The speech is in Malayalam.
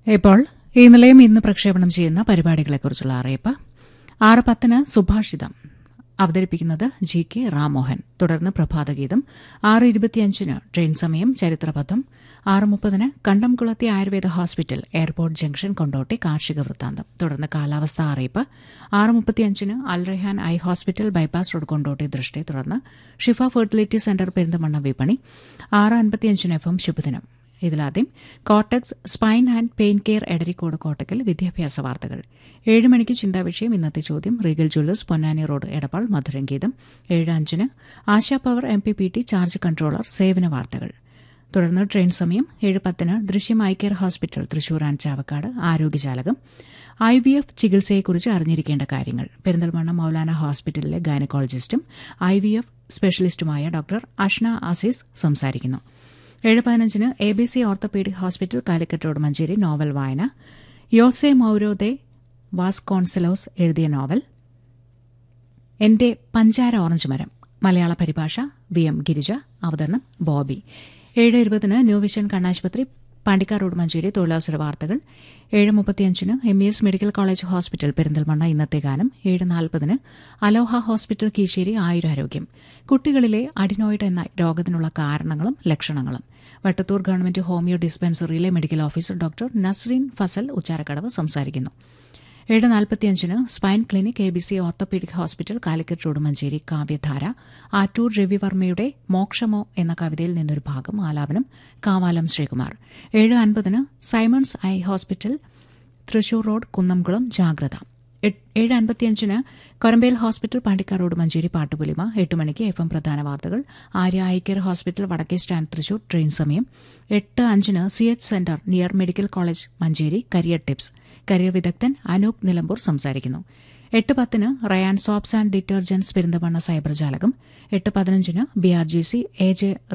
ഇപ്പോൾ ഈ നിലയം ഇന്ന് പ്രക്ഷേപണം ചെയ്യുന്ന പരിപാടികളെക്കുറിച്ചുള്ള അറിയിപ്പ് ആറ് പത്തിന് സുഭാഷിതം അവതരിപ്പിക്കുന്നത് ജി കെ റാമോഹൻ തുടർന്ന് പ്രഭാതഗീതം ആറ് ഇരുപത്തിയഞ്ചിന് ട്രെയിൻ സമയം ചരിത്രപഥം ആറ് മുപ്പതിന് Kandamkulathy Ayurveda hospital airport junction Kondotty കാർഷിക വൃത്താന്തം തുടർന്ന് കാലാവസ്ഥാ അറിയിപ്പ് ആറ് മുപ്പത്തിയഞ്ചിന് Alrehan eye hospital bypass road Kondotty ദൃഷ്ടി തുടർന്ന് ഷിഫ ഫെർട്ടിലിറ്റി സെന്റർ പെരിന്തമണ്ണ വിപണി ആറ് അൻപത്തിയഞ്ചിന് എഫ് എം ശുഭദിനം ഇതിലാദ്യം Kottex spine and pain care Edarikode Kottakkal വിദ്യാഭ്യാസ വാർത്തകൾ ഏഴ് മണിക്ക് ചിന്താവിഷയം ഇന്നത്തെ ചോദ്യം Regal Jewellers Ponnani road Edappal മധുരംഗീതം ഏഴ് അഞ്ചിന് Asha power M P P T charge controller സേവന വാർത്തകൾ തുടർന്ന് ട്രെയിൻ സമയം ഏഴ് പത്തിന് ദൃശ്യം eye care hospital Thrissur and Chavakkad ആരോഗ്യജാലകം ഐ വി എഫ് ചികിത്സയെക്കുറിച്ച് അറിഞ്ഞിരിക്കേണ്ട കാര്യങ്ങൾ പെരിന്തൽമണ്ണ മൌലാന ഹോസ്പിറ്റലിലെ ഗൈനക്കോളജിസ്റ്റും ഐ വി എഫ് സ്പെഷ്യലിസ്റ്റുമായ ഡോക്ടർ അഷ്ന ആസീസ് സംസാരിക്കുന്നു ഏഴ് പതിനഞ്ചിന് A B C orthopaedic hospital Calicut road Manjeri novel വായന യോസെ മൌരോദെ വാസ്കോൺസലോസ് എഴുതിയ നോവൽ എന്റെ പഞ്ചാര ഓറഞ്ച് മരം മലയാള പരിഭാഷ വി എം ഗിരിജ അവതരണം ബോബി ഏഴ് ഇരുപതിന് ന്യൂ വിഷൻ കണ്ണാശുപത്രി പാണ്ടിക്കാർ റോഡ് മഞ്ചേരി തൊഴിലവസര വാർത്തകൾ ഏഴ് മുപ്പത്തിയഞ്ചിന് M E S medical college hospital Perinthalmanna ഇന്നത്തെ ഗാനം ഏഴ് നാൽപ്പതിന് അലോഹ ഹോസ്പിറ്റൽ കീശേരി ആയുരാരോഗ്യം കുട്ടികളിലെ അഡിനോയിഡ് എന്ന രോഗത്തിനുള്ള കാരണങ്ങളും ലക്ഷണങ്ങളും വട്ടത്തൂർ ഗവൺമെന്റ് ഹോമിയോ ഡിസ്പെൻസറിയിലെ medical officer doctor Nasreen Fazal Uchharakkadavu സംസാരിക്കുന്നു ഏഴ് നാൽപ്പത്തിയഞ്ചിന് spine clinic A B C orthopaedic hospital Calicut road Manjeri കാവ്യധാര ആറ്റൂർ രവിവർമ്മയുടെ മോക്ഷമോ എന്ന കവിതയിൽ നിന്നൊരു ഭാഗം ആലാപനം കാവാലം ശ്രീകുമാർ ഏഴ് അൻപതിന് Simons eye hospital Thrissur road Kunnamkulam ജാഗ്രത ഏഴ് അൻപത്തിയഞ്ചിന് കൊരമ്പേൽ ഹോസ്പിറ്റൽ പാണ്ടിക്കാർ റോഡ് മഞ്ചേരി പാട്ടുപുലിമ എട്ട് മണിക്ക് എഫ് എം പ്രധാന വാർത്തകൾ ആര്യ ഐക്കർ ഹോസ്പിറ്റൽ വടക്കേ സ്റ്റാൻഡ് തൃശൂർ ട്രെയിൻ സമയം എട്ട് അഞ്ചിന് C H centre near medical college Manjeri career tips career വിദഗ്ധൻ അനൂപ് നിലമ്പൂർ സംസാരിക്കുന്നു എട്ട് പത്തിന് Rayan soaps and detergents Perinthalmanna cyber ജാലകം എട്ട് പതിനഞ്ചിന് B R G C A J